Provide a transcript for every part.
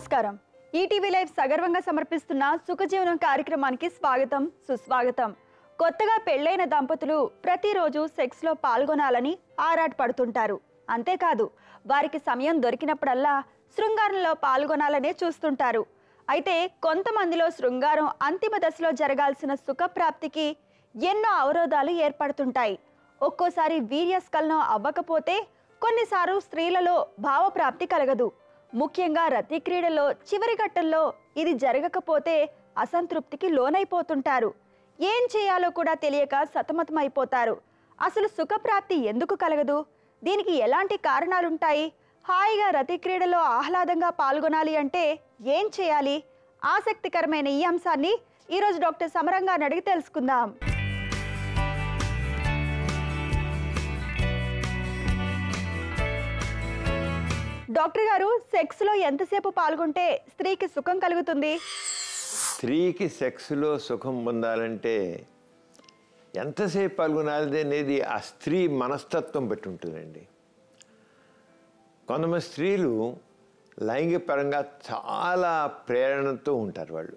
నమస్కారం ETV live సగర్వంగా సమర్పిస్తున్న సుఖజీవనం కార్యక్రమానికి స్వాగతం సుస్వాగతం కొత్తగా పెళ్ళైన దంపతులు ప్రతిరోజు సెక్స్లో పాల్గొనాలని ఆరాటపడుతుంటారు అంతేకాదు వారికి సమయం దొరికినప్పుడల్లా శృంగారంలో పాల్గొనాలనే చూస్తుంటారు అయితే కొంతమందిలో శృంగారం అంతిమ దశలో జరగాల్సిన సుఖప్రాప్తికి ఎన్నో అవరోధాలు ఏర్పడుతుంటాయి ఒక్కోసారి వీర్యస్ఖలనం అవ్వకపోతే కొన్నిసార్లు స్త్రీలలో భావప్రాప్తి కలగదు ముఖ్యంగా రతి క్రీడలో చివరి ఘట్టంలో ఇది జరగకపోతే అసంతృప్తికి లోనైపోతుంటారు ఏం చేయాలో కూడా తెలియక సతమతమైపోతారు అసలు సుఖప్రాప్తి ఎందుకు కలగదు దీనికి ఎలాంటి కారణాలుంటాయి హాయిగా రతి క్రీడలో ఆహ్లాదంగా పాల్గొనాలి అంటే ఏం చేయాలి ఆసక్తికరమైన ఈ అంశాన్ని ఈరోజు డాక్టర్ సమరంగాన్ని అడిగి తెలుసుకుందాం డాక్టర్ గారు సెక్స్ లో ఎంతసేపు పాల్గొంటే స్త్రీకి సుఖం కలుగుతుంది స్త్రీకి సెక్స్లో సుఖం పొందాలంటే ఎంతసేపు పాల్గొనాలి అనేది ఆ స్త్రీ మనస్తత్వం బట్టి ఉంటుందండి కొంతమంది స్త్రీలు లైంగిక పరంగా చాలా ప్రేరణతో ఉంటారు వాళ్ళు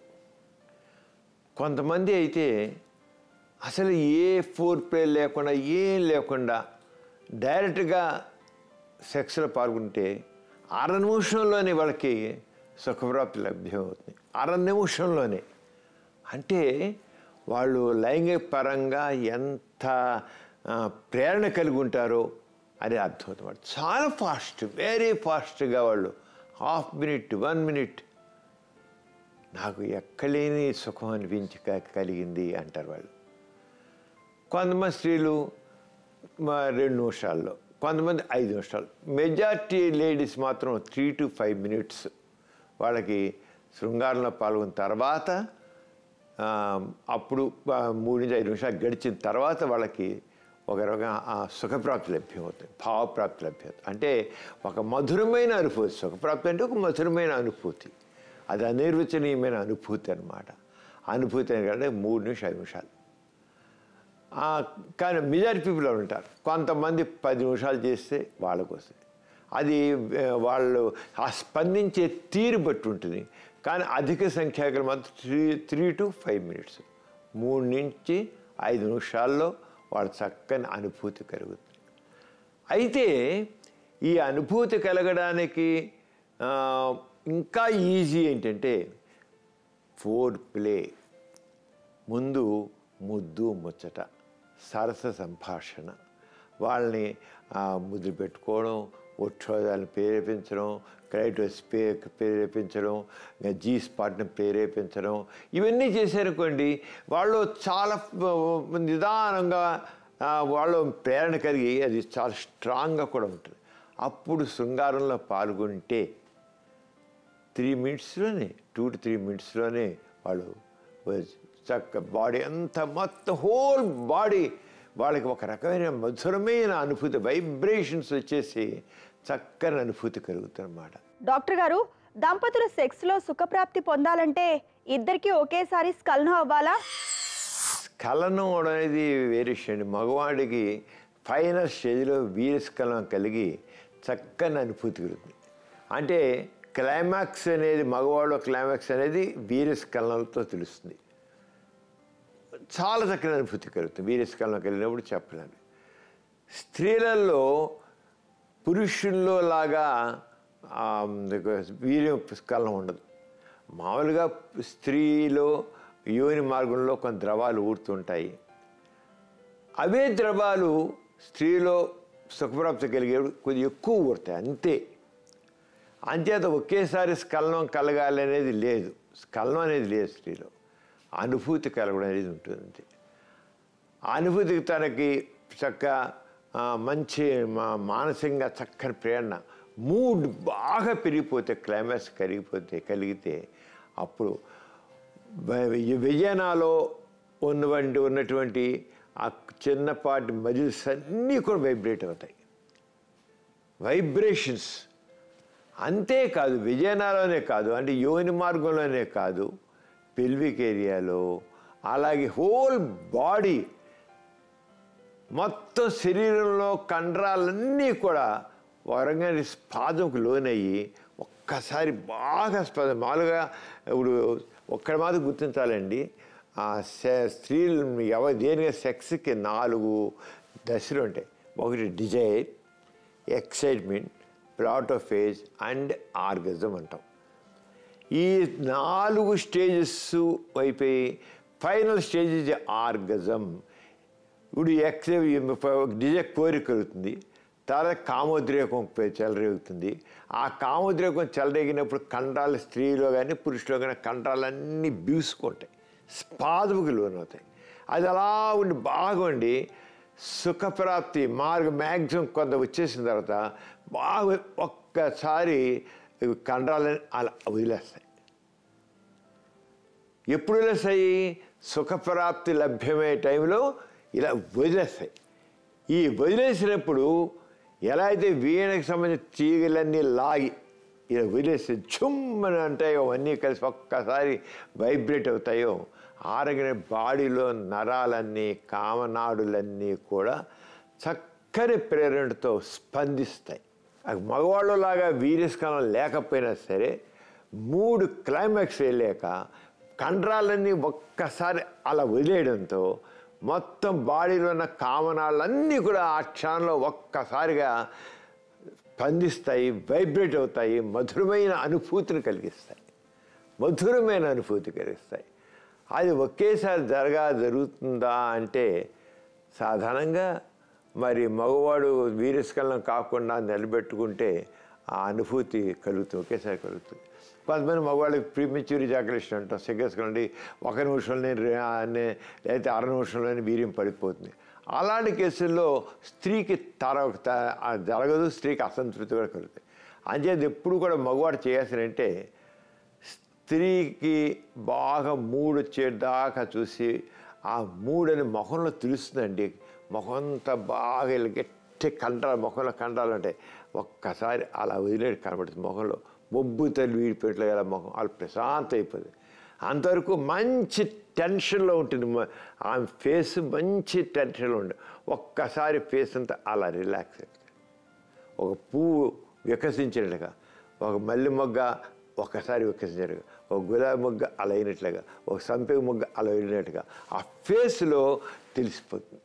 కొంతమంది అయితే అసలు ఏ ఫోర్ ప్లే లేకుండా ఏం లేకుండా డైరెక్ట్గా సెక్స్లో పాల్గొంటే అర నిమిషంలోనే వాళ్ళకి సుఖప్రాప్తి లభ్యమవుతుంది అర నిమిషంలోనే అంటే వాళ్ళు లైంగిక పరంగా ఎంత ఆ, ప్రేరణ కలిగి ఉంటారో అది అర్థమవుతుంది చాలా ఫాస్ట్ వెరీ ఫాస్ట్గా వాళ్ళు హాఫ్ మినిట్ వన్ మినిట్ నాకు ఎక్కలేని సుఖం అనిపించి క- కలిగింది అంటారు వాళ్ళు కొంతమంది స్త్రీలు మా రెండు నిమిషాల్లో కొంతమంది ఐదు నిమిషాలు మెజారిటీ లేడీస్ మాత్రం త్రీ టు ఫైవ్ మినిట్స్ వాళ్ళకి శృంగారంలో పాల్గొన్న తర్వాత ఆ, అప్పుడు ఆ, మూడు నుంచి ఐదు నిమిషాలు గడిచిన తర్వాత వాళ్ళకి ఒక రకంగా ఆ సుఖప్రాప్తి లభ్యమవుతుంది భావప్రాప్తి లభ్యమవుతుంది అంటే ఒక మధురమైన అనుభూతి సుఖప్రాప్తి అంటే ఒక మధురమైన అనుభూతి అది అనిర్వచనీయమైన అనుభూతి అనమాట అనుభూతి అంటే మూడు నిమిషాలు ఐదు నిమిషాలు ఆ, కానీ మెజారిటీ పీపుల్ ఎవరు ఉంటారు కొంతమంది పది నిమిషాలు చేస్తే వాళ్ళకు వస్తుంది అది ఆ, వాళ్ళు ఆ స్పందించే తీరు బట్టి ఉంటుంది కానీ అధిక సంఖ్యాకులు మాత్రం three three to five minutes మూడు నుంచి ఐదు నిమిషాల్లో వాళ్ళ చక్కని అనుభూతి కలుగుతుంది అయితే ఈ అనుభూతి కలగడానికి ఆ, ఇంకా ఈజీ ఏంటంటే ఫోర్ ప్లే ముందు ముద్దు ముచ్చట సరస సంభాషణ వాళ్ళని ఆ, ముద్దు పెట్టుకోవడం ఉక్షోదాలను ప్రేరేపించడం క్రైటోస్ పే ప్రేరేపించడం ఇంకా జీ స్పాట్ని ప్రేరేపించడం ఇవన్నీ చేశారనుకోండి వాళ్ళు చాలా ఆ, నిదానంగా ఆ, వాళ్ళు ప్రేరణ కలిగి అది చాలా స్ట్రాంగ్గా కూడా ఉంటుంది అప్పుడు శృంగారంలో పాల్గొంటే త్రీ మినిట్స్లోనే టూ టు త్రీ మినిట్స్లోనే వాళ్ళు చక్క బాడీ అంతా మొత్తం హోల్ బాడీ వాళ్ళకి ఒక రకమైన మధురమైన అనుభూతి వైబ్రేషన్స్ వచ్చేసి చక్కని అనుభూతి కలుగుతుందన్నమాట డాక్టర్ గారు దంపతులు సెక్స్ లో సుఖప్రాప్తి పొందాలంటే ఇద్దరికి ఒకేసారి స్కలనం అవ్వాలా స్ఖలనం అనేది వేరే విషయం అండి మగవాడికి ఫైనల్ స్టేజ్లో వీరస్ఖలనం కలిగి చక్కని అనుభూతి కలుగుతుంది అంటే క్లైమాక్స్ అనేది మగవాడు క్లైమాక్స్ అనేది వీరస్ఖలనంతో తెలుస్తుంది చాలా చక్కని అనుభూతి కలుగుతుంది వీరస్ఖలనం కలిగినప్పుడు చెప్పలేను స్త్రీలలో పురుషుల్లో లాగా ఆ, వీర్యం స్ఖలనం ఉండదు మామూలుగా స్త్రీలో యోని మార్గంలో కొన్ని ద్రవాలు ఊరుతుంటాయి అవే ద్రవాలు స్త్రీలో సుఖప్రాప్తి కలిగేప్పుడు కొద్దిగా ఎక్కువ ఊరుతాయి అంతే అంచేత ఒకేసారి స్ఖలనం కలగాలి అనేది లేదు స్ఖలనం అనేది లేదు స్త్రీలో అనుభూతి కలగడం అనేది ఉంటుంది అంతే ఆ అనుభూతికి తనకి చక్క ఆ, మంచి మా- మానసికంగా చక్కని ప్రేరణ మూడ్ బాగా పెరిగిపోతే క్లైమాక్స్ కరిగిపోతే కలిగితే అప్పుడు వ- ఈ విజయనాలో ఉన్నటువంటి ఉన్నటువంటి ఆ చిన్నపాటి మజిల్స్ అన్నీ కూడా వైబ్రేట్ అవుతాయి వైబ్రేషన్స్ అంతేకాదు విజయనాలోనే కాదు అంటే యోని మార్గంలోనే కాదు పెల్విక్ ఏరియాలో అలాగే హోల్ బాడీ మొత్తం శరీరంలో కండరాలన్నీ కూడా వరంగా స్పాదంకు లోనయ్యి ఒక్క ఒక్కసారి బాగా స్ప మామూలుగా ఇప్పుడు ఒక్కడ మాత్రం గుర్తించాలండి ఆ సె- స్త్రీలు ఎవ దేనిగా సెక్స్కి నాలుగు దశలు ఉంటాయి ఒకటి desire excitement plateau phase and orgasm అంటాం ఈ నాలుగు స్టేజెస్ అయిపోయి ఫైనల్ స్టేజ్ ఇస్ ఆర్గజం ఇప్పుడు ఎక్స్ డిజ కోరిక కలుగుతుంది తర్వాత కామోద్రేకం పె- చెలరేగుతుంది ఆ కామోద్రేకం చెలరేగినప్పుడు కండరాలు స్త్రీలో కానీ పురుషులో కానీ కండరాలన్నీ బీసుకుంటాయి స్పాదముకు లోనవుతాయి అది అలా ఉండి బాగుండి సుఖప్రాప్తి మార్గం మ్యాక్సిమం కొంత వచ్చేసిన తర్వాత బాగా ఒక్కసారి ఇవి కండరాలని అలా వదిలేస్తాయి ఎప్పుడు వదిలేస్తాయి సుఖప్రాప్తి లభ్యమయ్యే టైంలో ఇలా వదిలేస్తాయి ఈ వదిలేసినప్పుడు ఎలా అయితే వీణకి సంబంధించిన తీగలన్నీ లాగి ఇలా వదిలేస్తే చుమ్మని అంటాయో అవన్నీ కలిసి ఒక్కసారి వైబ్రేట్ అవుతాయో ఆరగిన బాడీలో నరాలన్నీ కామనాడులన్నీ కూడా చక్కని ప్రేరణతో స్పందిస్తాయి అది మగవాళ్ళలాగా వీర్యస్కాలం లేకపోయినా సరే మూడు క్లైమాక్స్ వెళ్ళాక కండరాలన్నీ ఒక్కసారి అలా వదిలేయడంతో మొత్తం బాడీలో ఉన్న కామనాలన్నీ కూడా ఆ క్షణంలో ఒక్కసారిగా స్పందిస్తాయి వైబ్రేట్ అవుతాయి మధురమైన అనుభూతిని కలిగిస్తాయి మధురమైన అనుభూతి కలిగిస్తాయి అది ఒకేసారి జరగా జరుగుతుందా అంటే సాధారణంగా మరి మగవాడు వీరస్కలం కాకుండా నిలబెట్టుకుంటే ఆ అనుభూతి కలుగుతుంది ఒకేసారి కలుగుతుంది కొంతమంది మగవాళ్ళకి ప్రీమెచ్యూరి జాగ్రత్త అంటాం సిగ్గేసుకోండి ఒక నిమిషంలోనే రే- అనే లేకపోతే అర నిమిషంలోనే వీర్యం పడిపోతుంది అలాంటి కేసుల్లో స్త్రీకి తర త- ఆ జరగదు స్త్రీకి అసంతృప్తి కూడా కలుగుతాయి అంచేది ఎప్పుడు కూడా మగవాడు చేయాల్సినంటే స్త్రీకి బాగా మూడు వచ్చేదాకా చూసి ఆ మూడని ముఖంలో తెలుస్తుందండి ముఖం అంతా బాగా ఇలా గట్టి కండరాలు ముఖంలో కండరాలు ఉంటాయి ఒక్కసారి అలా వదిలేడు కనబడుతుంది ముఖంలో మొబ్బు తల్లి వీడిపోయినట్లు అలా ముఖం వాళ్ళు ప్రశాంత అయిపోతుంది అంతవరకు మంచి టెన్షన్లో ఉంటుంది మ- ఆమె ఫేస్ మంచి టెన్షన్లో ఉంటుంది ఒక్కసారి ఫేస్ అంతా అలా రిలాక్స్ అయిపోతుంది ఒక పువ్వు వికసించినట్టుగా ఒక మల్లె మొగ్గ ఒక్కసారి వికసించినట్టుగా ఒక గులాబీ మొగ్గ అలా అయినట్లుగా ఒక సంపెంగ మొగ్గ అలా అయినట్టుగా ఆ ఫేస్లో తెలిసిపోతుంది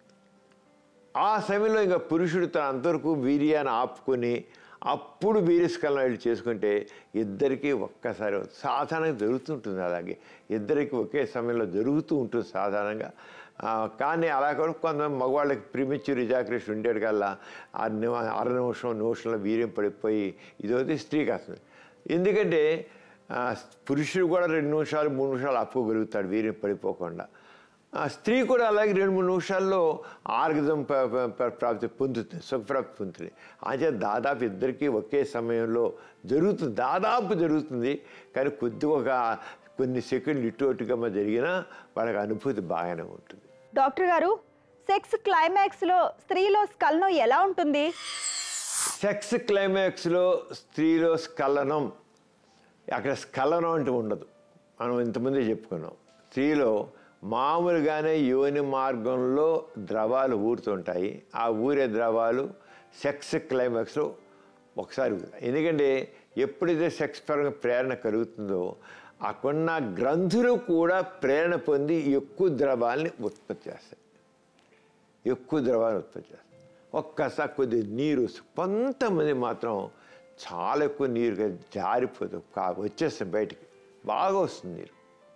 ఆ సమయంలో ఇంకా పురుషుడు తన అంతవరకు వీర్యాన్ని ఆపుకొని అప్పుడు వీర్యస్కలనం వెళ్ళి చేసుకుంటే ఇద్దరికీ ఒక్కసారి అవుతుంది. సాధారణంగా జరుగుతుంటుంది అలాగే ఇద్దరికి ఒకే సమయంలో జరుగుతూ ఉంటుంది సాధారణంగా ఆ, కానీ అలా కూడా కొంతమంది మగవాళ్ళకి ప్రిమిచ్యూర్ ఇజాక్రేషన్ ఉండేది కల్లా ఆ ని- అర నిమిషం నిమిషంలో వీర్యం పడిపోయి ఇది అవుతుంది స్త్రీకి వస్తుంది ఎందుకంటే ఆ, పురుషుడు కూడా రెండు నిమిషాలు మూడు నిమిషాలు ఆపుకోగలుగుతాడు వీర్యం పడిపోకుండా ఆ స్త్రీ కూడా అలాగే రెండు మూడు నిమిషాల్లో ఆర్గజం ప- ప- ప- ప్రాప్తి పొందుతుంది సుఖప్రాప్తి పొందుతుంది అంటే దాదాపు ఇద్దరికీ ఒకే సమయంలో జరుగుతుంది దాదాపు జరుగుతుంది కానీ కొద్దిగా ఒక కొన్ని సెకండ్లు ఇటు అటుగా మరి జరిగినా వాళ్ళకి అనుభూతి బాగానే ఉంటుంది డాక్టర్ గారు సెక్స్ క్లైమాక్స్ లో స్త్రీలో స్కలనం ఎలా ఉంటుంది సెక్స్ క్లైమాక్స్లో స్త్రీలో స్ఖలనం అక్కడ స్ఖలనం అంటూ ఉండదు మనం ఇంతమంది చెప్పుకున్నాం స్త్రీలో మామూలుగానే యోని మార్గంలో ద్రవాలు ఊరుతుంటాయి ఆ ఊరే ద్రవాలు సెక్స్ క్లైమాక్స్లో ఒకసారి ఊరుతాయి. ఎందుకంటే ఎప్పుడైతే సెక్స్ పరంగా ప్రేరణ కలుగుతుందో అక్కడున్న గ్రంథులు కూడా ప్రేరణ పొంది ఎక్కువ ద్రవాల్ని ఉత్పత్తి చేస్తాయి ఎక్కువ ద్రవాన్ని ఉత్పత్తి చేస్తారు ఒక్కసారి కొద్ది నీరు కొంతమంది మాత్రం చాలా ఎక్కువ నీరుగా జారిపోతుంది కా- వచ్చేస్తుంది బయటికి బాగా వస్తుంది నీరు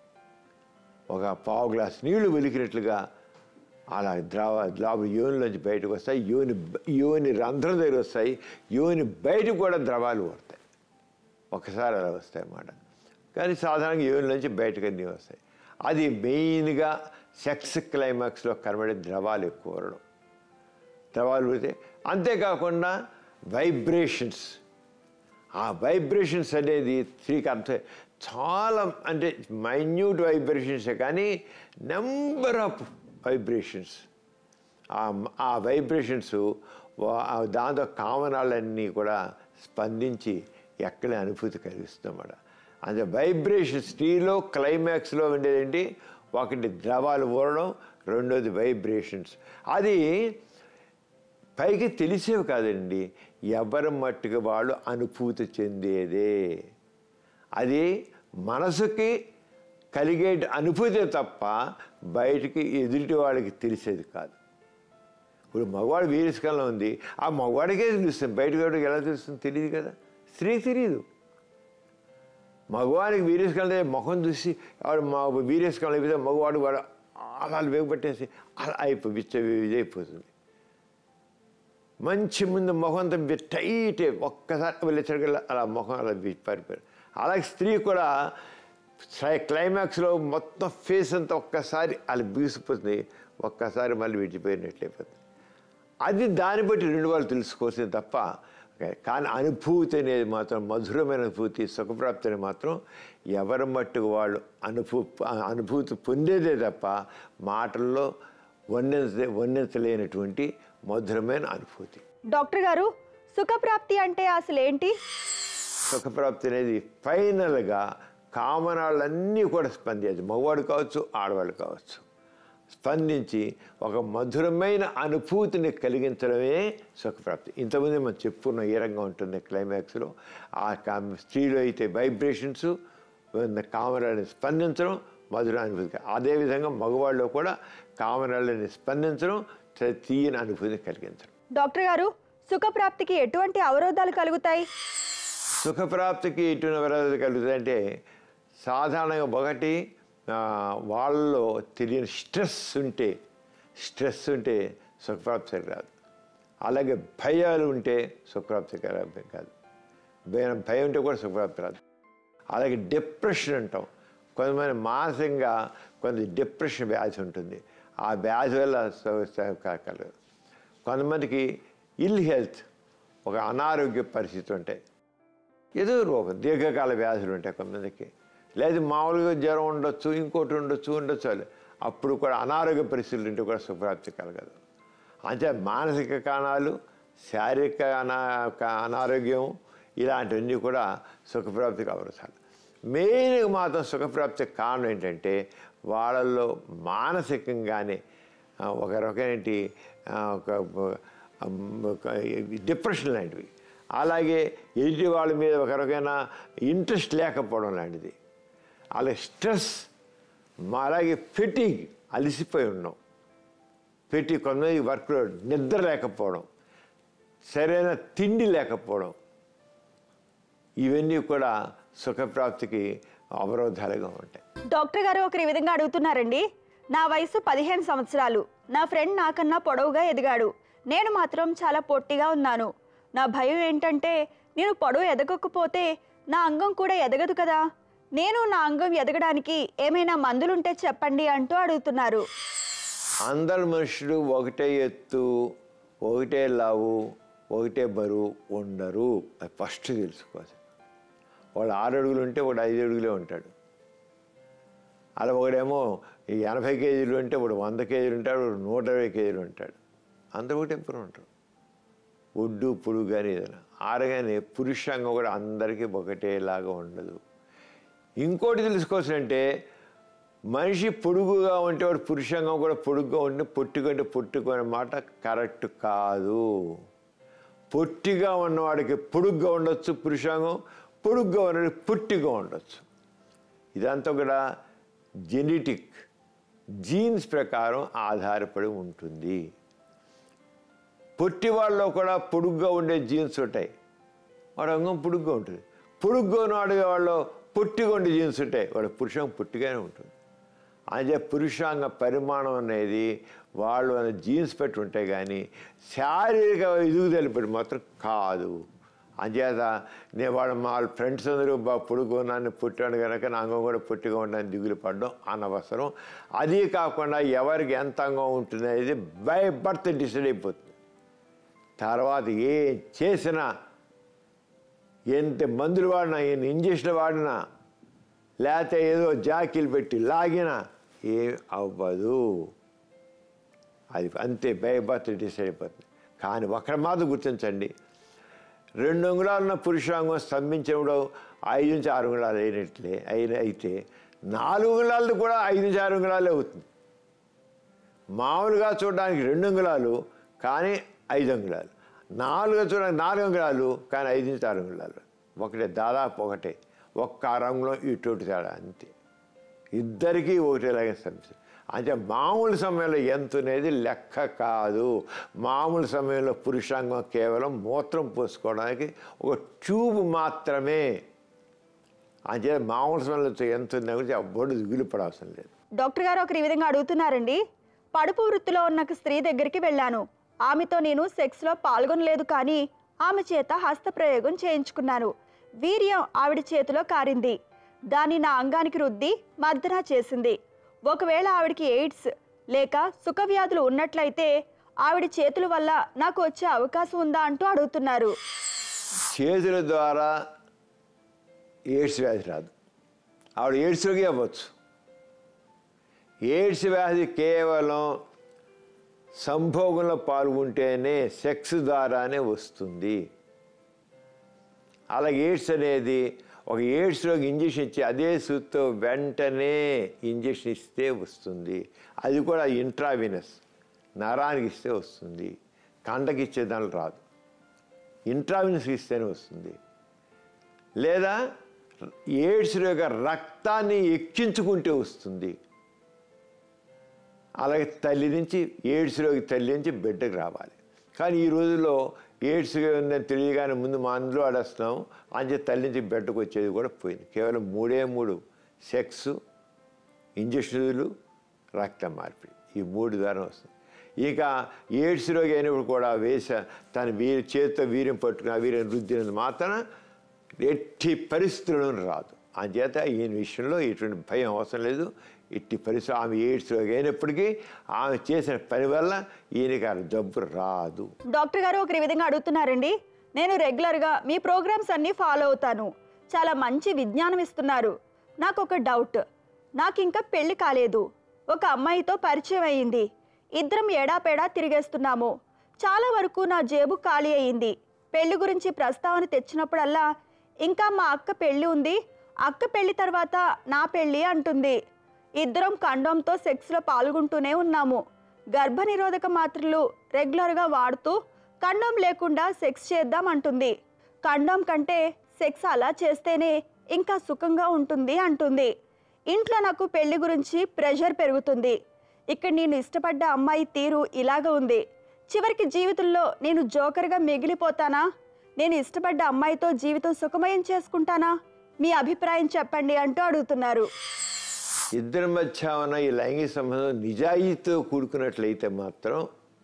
ఒక పావు గ్లాస్ నీళ్లు వెలికినట్లుగా అలా ద్రవ ద్రవ యోనిలోంచి బయటకు వస్తాయి యోని యోని రంధ్రం దగ్గర వస్తాయి యోని బయటకు కూడా ద్రవాలు పడతాయి ఒకసారి అలా వస్తాయి అన్నమాట కానీ సాధారణంగా యోని నుంచి బయటకు అన్నీ వస్తాయి అది మెయిన్గా సెక్స్ క్లైమాక్స్లో కనబడే ద్రవాలు ఎక్కువ వరడం ద్రవాలు పడితే అంతేకాకుండా వైబ్రేషన్స్ ఆ వైబ్రేషన్స్ అనేది స్త్రీకి అర్థం చాలా అంటే మైన్యూట్ వైబ్రేషన్సే కానీ నెంబర్ ఆఫ్ వైబ్రేషన్స్ ఆ వైబ్రేషన్స్ దాంతో కామనాలన్నీ కూడా స్పందించి ఎక్కడే అనుభూతి కలిగిస్తుందన్నమాట అంటే వైబ్రేషన్ స్త్రీలో క్లైమాక్స్లో ఉండేదేంటి ఒకటి ద్రవాలు ఊరడం రెండోది వైబ్రేషన్స్ అది పైకి తెలిసేవి కాదండి ఎవరి మట్టుకు వాళ్ళు అనుభూతి చెందేదే అది మనసుకి కలిగే అనుభూతి తప్ప బయటికి ఎదుటి వాళ్ళకి తెలిసేది కాదు ఇప్పుడు మగవాడు వీరస్కంలో ఉంది ఆ మగవాడికే తెలుస్తుంది బయట వాడికి ఎలా తెలుస్తుంది తెలియదు కదా స్త్రీకి తెలియదు మగవాడికి వీరస్కంలో ముఖం చూసి వాడు మా వీరస్కంలో అయిపోతే మగవాడు వాడు అలా వేగపట్టేసి అలా అయిపోయి విచ్చ ఇదైపోతుంది మంచి ముందు ముఖం అంతా టైట్ ఒక్కసారి వెళ్ళేసరికి అలా ముఖం అలా బి- పారిపోయారు అలాగే స్త్రీ కూడా క్లై- క్లైమాక్స్లో మొత్తం ఫేస్ అంతా ఒక్కసారి అలా బీసిపోతుంది ఒక్కసారి మళ్ళీ విడిచిపోయినట్లయిపోతుంది అది దాన్ని బట్టి రెండు వాళ్ళు తెలుసుకోవాల్సింది తప్ప కానీ అనుభూతి అనేది మాత్రం మధురమైన అనుభూతి సుఖప్రాప్తి అనేది మాత్రం ఎవరి మట్టుకు వాళ్ళు అనుభూ అనుభూతి పొందేదే తప్ప మాటల్లో వర్ణించ వర్ణించలేనటువంటి మధురమైన అనుభూతి డాక్టర్ గారు సుఖప్రాప్తి అంటే అసలు ఏంటి సుఖప్రాప్తి అనేది ఫైనల్గా కామనాలన్నీ కూడా స్పందించదు మగవాడు కావచ్చు ఆడవాళ్ళు కావచ్చు స్పందించి ఒక మధురమైన అనుభూతిని కలిగించడమే సుఖప్రాప్తి ఇంతకుముందు మనం చెప్పుకున్న ఏ రంగా ఉంటుంది క్లైమాక్స్లో ఆ కా- స్త్రీలో అయితే వైబ్రేషన్స్ కామరాలని స్పందించడం మధుర అనుభూతి అదేవిధంగా మగవాళ్ళలో కూడా కామరాలని స్పందించడం చ- తీయని అనుభూతిని కలిగించడం డాక్టర్ గారు సుఖప్రాప్తికి ఎటువంటి అవరోధాలు కలుగుతాయి సుఖప్రాప్తికి ఇటువంటి విరోధాలు కలుగుతాయంటే సాధారణంగా ఒకటి ఆ, వాళ్ళలో తెలియని స్ట్రెస్ ఉంటే స్ట్రెస్ ఉంటే సుఖప్రాప్తి రాదు అలాగే భయాలు ఉంటే సుఖప్రాప్తి కల- కాదు భయం భయం ఉంటే కూడా సుఖప్రాప్తి రాదు అలాగే డిప్రెషన్ అంటాం కొంతమంది మానసికంగా కొంత డిప్రెషన్ వ్యాధి ఉంటుంది ఆ వ్యాధి వల్ల సు- సు- క- కలగదు కొంతమందికి ఇల్ హెల్త్ ఒక అనారోగ్య పరిస్థితి ఉంటాయి ఏదో రోగం దీర్ఘకాల వ్యాధులు ఉంటాయి కొంతమందికి లేదు మామూలుగా జ్వరం ఉండొచ్చు ఇంకోటి ఉండొచ్చు ఉండొచ్చు అని. అప్పుడు కూడా అనారోగ్య పరిస్థితులు ఉంటే కూడా సుప్రాప్తి కలగదు అంటే మానసిక కారణాలు శారీరక అనా క- అనారోగ్యం ఇలాంటివన్నీ కూడా సుఖప్రాప్తికి అవసరాలు మెయిన్గా మాత్రం సుఖప్రాప్తికి కారణం ఏంటంటే వాళ్ళల్లో మానసికంగానే ఆ, ఒక రకమైనటి ఆ, ఒక ఆ, ఒక డిప్రెషన్ లాంటివి అలాగే ఎదుటి వాళ్ళ మీద ఒక రకమైన ఇంట్రెస్ట్ లేకపోవడం లాంటిది అలాగే స్ట్రెస్ మా అలాగే ఫెటిగ్ అలసిపోయి ఉన్నాం పెట్టి కొంతమంది వర్క్లో నిద్ర లేకపోవడం సరైన తిండి లేకపోవడం ఇవన్నీ కూడా సుఖప్రాప్తికి అవరోధాలుగా ఉంటాయి డాక్టర్ గారు ఒకరు ఈ విధంగా అడుగుతున్నారండి నా వయసు పదిహేను సంవత్సరాలు నా ఫ్రెండ్ నాకన్నా పొడవుగా ఎదిగాడు నేను మాత్రం చాలా పొట్టిగా ఉన్నాను నా భయం ఏంటంటే నేను పొడవు ఎదగకపోతే నా అంగం కూడా ఎదగదు కదా నేను నా అంగం ఎదగడానికి ఏమైనా మందులుంటే చెప్పండి అంటూ అడుగుతున్నారు అందరు మనుషులు ఒకటే ఎత్తు ఒకటే లావు ఒకటే బరువు ఉండరు అది ఫస్ట్ తెలుసుకోవాలి వాడు ఆరు అడుగులు ఉంటే వాడు ఐదు అడుగులే ఉంటాడు అలా ఒకడేమో ఈ ఎనభై కేజీలు ఉంటే వాడు వంద కేజీలు ఉంటాడు వాడు నూట ఇరవై కేజీలు ఉంటాడు అందరూ ఒకటే ఎప్పుడు ఉంటారు ఒడ్డు పొడుగు కానీ ఏదైనా ఆరగానే పురుషాంగం కూడా అందరికీ ఒకటేలాగా ఉండదు ఇంకోటి తెలుసుకోవాల్సిందంటే మనిషి పొడుగుగా ఉంటే వాడు పురుషంగం కూడా పొడుగ్గా ఉంటే పొట్టిగా ఉంటే పొట్టుకునే మాట కరెక్ట్ కాదు పొట్టిగా ఉన్నవాడికి పొడుగ్గా ఉండొచ్చు పురుషాంగం పొడుగ్గా ఉన్నవాడికి పొట్టిగా ఉండొచ్చు ఇదంతా కూడా జెనెటిక్ జీన్స్ ప్రకారం ఆధారపడి ఉంటుంది పొట్టి వాళ్ళలో కూడా పొడుగ్గా ఉండే జీన్స్ ఉంటాయి వాడు అంగం పొడుగ్గా ఉంటుంది పొడుగ్గా ఉన్న వాళ్ళు పొట్టిగా ఉండే జీన్స్ ఉంటాయి వాడు పురుషం పొట్టిగానే ఉంటుంది అంటే పురుషాంగ పరిమాణం అనేది వాళ్ళు అనే జీన్స్ పెట్టి ఉంటాయి కానీ శారీరక ఎదుగుదల పెట్టి మాత్రం కాదు అంచేత నేను వాళ్ళ మా ఫ్రెండ్స్ అందరూ బాగా పొడుగున్నాను పుట్టాను కనుక నా అంగం కూడా పొట్టిగా ఉండని దిగులు పడడం అనవసరం అది కాకుండా ఎవరికి ఎంత అంగం ఉంటుంది అనేది బై బర్త్ డిసైడ్ అయిపోతుంది తర్వాత ఏం చేసినా ఎంత మందులు వాడినా ఎన్ని ఇంజక్షన్లు వాడినా లేకపోతే ఏదో జాకీలు పెట్టి లాగినా ఏం అవ్వదు అది అంతే బై బర్త్ డిసైడ్ అయిపోతుంది కానీ ఒకటి మాత్రం గుర్తించండి రెండు అంగుళాలున్న పురుషాంగం స్తంభించినప్పుడు ఐదు నుంచి ఆరు అంగుళాలు అయినట్లే అయిన అయితే నాలుగు అంగుళాలది కూడా ఐదు నుంచి ఆరు అంగుళాలే అవుతుంది మామూలుగా చూడడానికి రెండు అంగుళాలు కానీ ఐదు అంగుళాలు నాలుగు చూడడానికి నాలుగు అంగుళాలు కానీ ఐదు నుంచి ఆరు అంగుళాలు ఒకటే దాదాపు ఒకటే ఒక్క రంగులో ఇటు తేడా అంతే ఇద్దరికీ ఒకటేలాగే సమస్య అంటే మామూలు సమయంలో ఎంత అనేది లెక్క కాదు మామూలు సమయంలో పురుషాంగం కేవలం మూత్రం పోసుకోవడానికి ఒక ట్యూబ్ మాత్రమే అంటే మామూలు సమయంలో ఎంత ఉందా గురించి అబ్బోడు దిగులు పడవసరం లేదు డాక్టర్ గారు ఒకరు ఈ విధంగా అడుగుతున్నారండి పడుపు వృత్తిలో ఉన్న ఒక స్త్రీ దగ్గరికి వెళ్ళాను ఆమెతో నేను సెక్స్లో పాల్గొనలేదు కానీ ఆమె చేత హస్తప్రయోగం చేయించుకున్నాను వీర్యం ఆవిడ చేతిలో కారింది దాన్ని నా అంగానికి రుద్ది మర్దన చేసింది ఒకవేళ ఆవిడికి ఎయిడ్స్ లేక సుఖవ్యాధులు ఉన్నట్లయితే ఆవిడ చేతుల వల్ల నాకు వచ్చే అవకాశం ఉందా అంటూ అడుగుతున్నారు చేతుల ద్వారా ఎయిడ్స్ వ్యాధి రాదు ఆవిడ ఎయిడ్స్ రోగి అవ్వచ్చు ఎయిడ్స్ వ్యాధి కేవలం సంభోగంలో పాల్గొంటేనే సెక్స్ ద్వారానే వస్తుంది అలాగే ఎయిడ్స్ అనేది ఒక ఎయిడ్స్ రోగి ఇంజెక్షన్ ఇచ్చి అదే సూత్తో వెంటనే ఇంజెక్షన్ ఇస్తే వస్తుంది అది కూడా ఇంట్రావినస్ నరానికి ఇస్తే వస్తుంది కండకి ఇచ్చే దానిలో రాదు ఇంట్రావినస్ ఇస్తేనే వస్తుంది లేదా ఎయిడ్స్ యొక్క రక్తాన్ని ఎక్కించుకుంటే వస్తుంది అలాగే తల్లి నుంచి ఎయిడ్స్ రోగి తల్లి నుంచి బిడ్డకు రావాలి కానీ ఈ రోజుల్లో ఎయిడ్స్ ఉందని తెలియగానే ముందు మందులు ఆడేస్తున్నాం అంచే తల్లి నుంచి బిడ్డకు వచ్చేది కూడా పోయింది కేవలం మూడే మూడు సెక్స్ ఇంజక్షన్లు రక్త మార్పిడి ఈ మూడు ద్వారా వస్తుంది ఇక ఎయిడ్స్ రోగి అయినప్పుడు కూడా వేస తన వీరి చేతితో వీర్యం పట్టుకుని ఆ వీర్యం రుద్దినది మాత్రం ఎట్టి పరిస్థితులను రాదు అంచేత ఈయన విషయంలో ఎటువంటి భయం అవసరం లేదు ఎట్టి పరిస్థితులు ఆమె ఎయిడ్స్ రోగి అయినప్పటికీ ఆమె చేసిన పని వల్ల ఈయనకి ఆ జబ్బు రాదు డాక్టర్ గారు ఒకరి విధంగా అడుగుతున్నారండి నేను రెగ్యులర్గా మీ ప్రోగ్రామ్స్ అన్నీ ఫాలో అవుతాను చాలా మంచి విజ్ఞానం ఇస్తున్నారు నాకు ఒక డౌట్ నాకు ఇంకా పెళ్లి కాలేదు ఒక అమ్మాయితో పరిచయం అయ్యింది ఇద్దరం ఏడాపేడా తిరిగేస్తున్నాము చాలా వరకు నా జేబు ఖాళీ అయ్యింది పెళ్లి గురించి ప్రస్తావన తెచ్చినప్పుడల్లా ఇంకా మా అక్క పెళ్లి ఉంది అక్క పెళ్లి తర్వాత నా పెళ్లి అంటుంది ఇద్దరం కండోమ్తో సెక్స్లో పాల్గొంటూనే ఉన్నాము గర్భనిరోధక మాత్రలు రెగ్యులర్గా వాడుతూ కండోమ్ లేకుండా సెక్స్ చేద్దాం అంటుంది కండోమ్ కంటే సెక్స్ అలా చేస్తేనే ఇంకా సుఖంగా ఉంటుంది అంటుంది ఇంట్లో నాకు పెళ్లి గురించి ప్రెషర్ పెరుగుతుంది ఇక్కడ నేను ఇష్టపడ్డ అమ్మాయి తీరు ఇలాగ ఉంది చివరికి జీవితంలో నేను జోకర్గా మిగిలిపోతానా నేను ఇష్టపడ్డ అమ్మాయితో జీవితం సుఖమయం చేసుకుంటానా మీ అభిప్రాయం చెప్పండి అంటూ అడుగుతున్నారు ఇద్దరి మధ్య ఉన్న ఈ లైంగిక సంబంధం నిజాయితీతో కూడుకున్నట్లయితే మాత్రం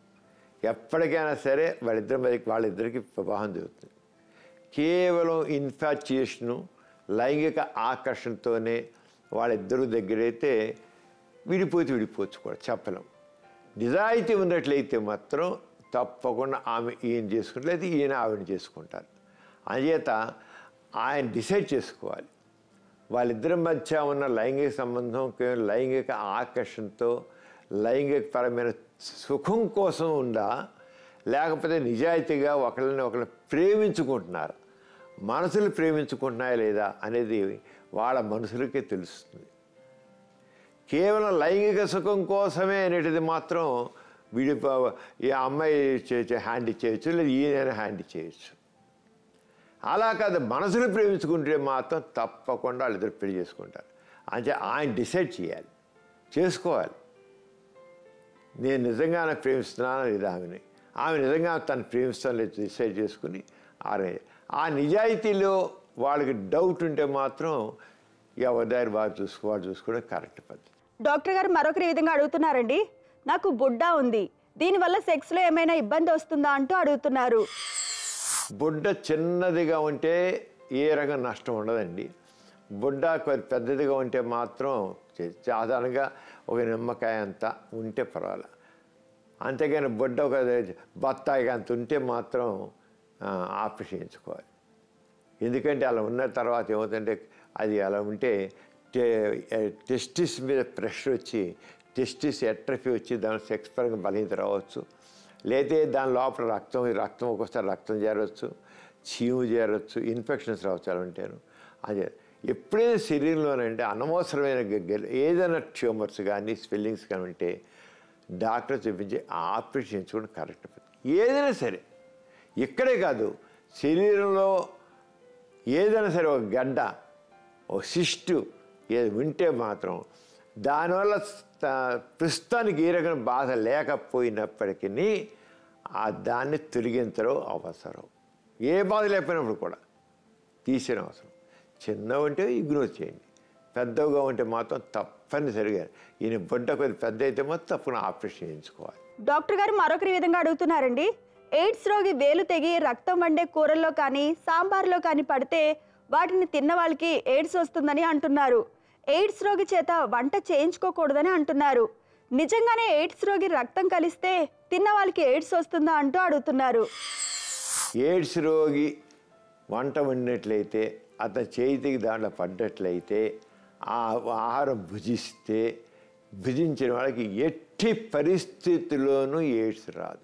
ఎప్పటికైనా సరే వాళ్ళిద్దరి మధ్య వాళ్ళిద్దరికి వివాహం జరుగుతుంది కేవలం ఇన్ఫాచ్యుయేషను లైంగిక ఆకర్షణతోనే వాళ్ళిద్దరూ దగ్గరైతే విడిపోతే విడిపోవచ్చు కూడా చెప్పలేం నిజాయితీ ఉన్నట్లయితే మాత్రం తప్పకుండా ఆమె ఈయన చేసుకుంటే ఈయన ఆవిడ చేసుకుంటారు అంచేత ఆయన డిసైడ్ చేసుకోవాలి వాళ్ళిద్దరి మధ్య ఉన్న లైంగిక సంబంధం కేవలం లైంగిక ఆకర్షణతో లైంగిక పరమైన సుఖం కోసం ఉందా లేకపోతే నిజాయితీగా ఒకరిని ఒకరిని ప్రేమించుకుంటున్నారు మనసులు ప్రేమించుకుంటున్నాయా లేదా అనేది వాళ్ళ మనసులకే తెలుస్తుంది కేవలం లైంగిక సుఖం కోసమే అనేటిది మాత్రం విడిపో ఈ అమ్మాయి చేయొచ్చు హ్యాండ్ ఇచ్చేయచ్చు లేదా ఈయన హ్యాండ్ ఇచ్చేయచ్చు అలా కాదు మనసును ప్రేమించుకుంటే మాత్రం తప్పకుండా వాళ్ళిద్దరు పెళ్లి చేసుకుంటారు అంటే ఆయన డిసైడ్ చేయాలి చేసుకోవాలి నేను నిజంగానే ప్రేమిస్తున్నానా లేదా ఆమెని ఆమె నిజంగా తను ప్రేమిస్తాను లేదు డిసైడ్ చేసుకుని ఆరే ఆ నిజాయితీలో వాళ్ళకి డౌట్ ఉంటే మాత్రం ఎవరి దారి వారు చూసుకోవాలి చూసుకోవడం కరెక్ట్ పద్ధతి డాక్టర్ గారు మరొకరి విధంగా అడుగుతున్నారండి నాకు బుడ్డ ఉంది దీనివల్ల సెక్స్లో ఏమైనా ఇబ్బంది వస్తుందా అంటూ అడుగుతున్నారు బుడ్డ చిన్నదిగా ఉంటే ఏ రకం నష్టం ఉండదండి బుడ్డ కొద్ది పెద్దదిగా ఉంటే మాత్రం చే- సాధారణంగా ఒక నిమ్మకాయ అంత ఉంటే పర్వాలేదు అంతేగాని బుడ్డ ఒక బత్తాయి అంత ఉంటే మాత్రం ఆ, ఆపరేషన్ చేయించుకోవాలి ఎందుకంటే అలా ఉన్న తర్వాత ఏమవుతుందంటే అది అలా ఉంటే టె- టెస్టిస్ మీద ప్రెషర్ వచ్చి టెస్టిస్ ఎట్రఫీ వచ్చి దాని సెక్స్ పరంగా బలహీనత రావచ్చు లేతే దాని లోపల రక్తం రక్తం ఒక్కోసారి రక్తం చేరవచ్చు చీము చేరవచ్చు ఇన్ఫెక్షన్స్ రావచ్చు అలా ఉంటాను అదే ఎప్పుడైనా శరీరంలోనంటే అనవసరమైన గగ్గలు ఏదైనా ట్యూమర్స్ కానీ స్వెల్లింగ్స్ కానీ ఉంటే డాక్టర్ చూపించి ఆపరేషన్ చేయించుకోవడం కరెక్ట్ ఏదైనా సరే ఇక్కడే కాదు శరీరంలో ఏదైనా సరే ఒక గడ్డ ఓ సిస్టు ఏది ఉంటే మాత్రం దానివల్ల త- ప్రస్తుతానికి ఏ రకమైన బాధ లేకపోయినప్పటికీ ఆ దాన్ని తొలగించడం అవసరం ఏ బాధ లేకపోయినప్పుడు కూడా తీసిన అవసరం చిన్నవి ఉంటే ఇగ్నోర్ చేయండి పెద్దగా ఉంటే మాత్రం తప్పనిసరిగా ఈయన బొడ్డ కొద్ది పెద్ద అయితే మాత్రం తప్పకుండా ఆపరేషన్ చేయించుకోవాలి డాక్టర్ గారు మరొకరి విధంగా అడుగుతున్నారండి ఎయిడ్స్ రోగి వేలు తెగి రక్తం వండే కూరల్లో కానీ సాంబార్లో కానీ పడితే వాటిని తిన్న వాళ్ళకి ఎయిడ్స్ వస్తుందని అంటున్నారు ఎయిడ్స్ రోగి చేత వంట చేయించుకోకూడదని అంటున్నారు నిజంగానే ఎయిడ్స్ రోగి రక్తం కలిస్తే తిన్న వాళ్ళకి ఎయిడ్స్ వస్తుందా అంటూ అడుగుతున్నారు ఎయిడ్స్ రోగి వంట వండినట్లయితే అతని చేతికి దాంట్లో పడ్డట్లయితే ఆ ఆహారం భుజిస్తే భుజించిన వాళ్ళకి ఎట్టి పరిస్థితుల్లోనూ ఎయిడ్స్ రాదు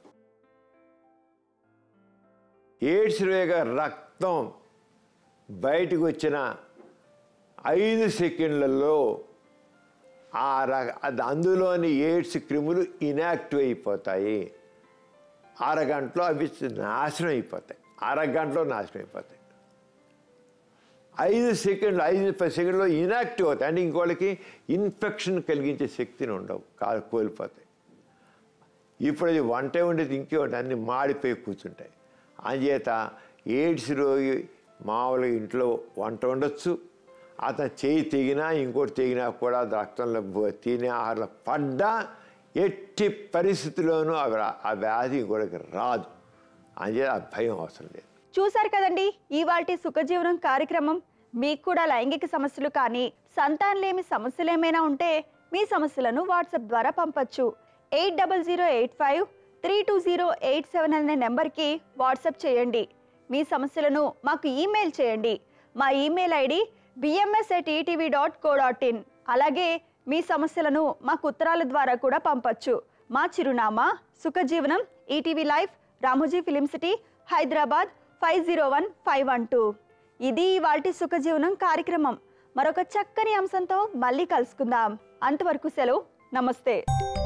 ఎయిడ్స్ రోగ రక్తం బయటకు వచ్చిన ఐదు సెకండ్లలో ఆ ర- అది అందులోని ఎయిడ్స్ క్రిములు ఇనాక్టివ్ అయిపోతాయి అరగంటలో అవి నాశనం అయిపోతాయి అరగంటలో నాశనం అయిపోతాయి ఐదు సెకండ్లు ఐదు పది సెకండ్లో ఇనాక్టివ్ అవుతాయి అంటే ఇంకోళ్ళకి ఇన్ఫెక్షన్ కలిగించే శక్తిని ఉండవు కాలు కోల్పోతాయి ఇప్పుడు అది వంట ఉండేది ఇంకే ఉంటుంది అన్ని మాడిపోయి కూర్చుంటాయి అంచేత ఎయిడ్స్ రోగి మామూలుగా ఇంట్లో వంట ఉండొచ్చు అతను చేయి తెగినా ఇంకోటి తెగినా కూడా అది రక్తంలో బో- తినే ఆహారంలో పడ్డా ఎట్టి పరిస్థితుల్లోనూ అవి రా- ఆ వ్యాధి ఇంకోటికి రాదు అంచేత ఆ భయం అవసరం లేదు చూశారు కదండి ఇవాల్టి సుఖజీవనం కార్యక్రమం మీకు కూడా లైంగిక సమస్యలు కానీ సంతానలేమి సమస్యలు ఏమైనా ఉంటే మీ సమస్యలను వాట్సాప్ ద్వారా పంపొచ్చు eight double zero eight five three two zero eight seven అనే నెంబర్కి వాట్సాప్ చేయండి మీ సమస్యలను మాకు ఈమెయిల్ చేయండి మా email ID BMS at ETV dot co dot in అలాగే మీ సమస్యలను మాకు ఉత్తరాల ద్వారా కూడా పంపొచ్చు మా చిరునామా Sukhajeevanam ETV live Ramoji film city Hyderabad five zero one five one two ఇది వాటి సుఖజీవనం కార్యక్రమం మరొక చక్కని అంశంతో మళ్ళీ కలుసుకుందాం అంతవరకు సెలవు నమస్తే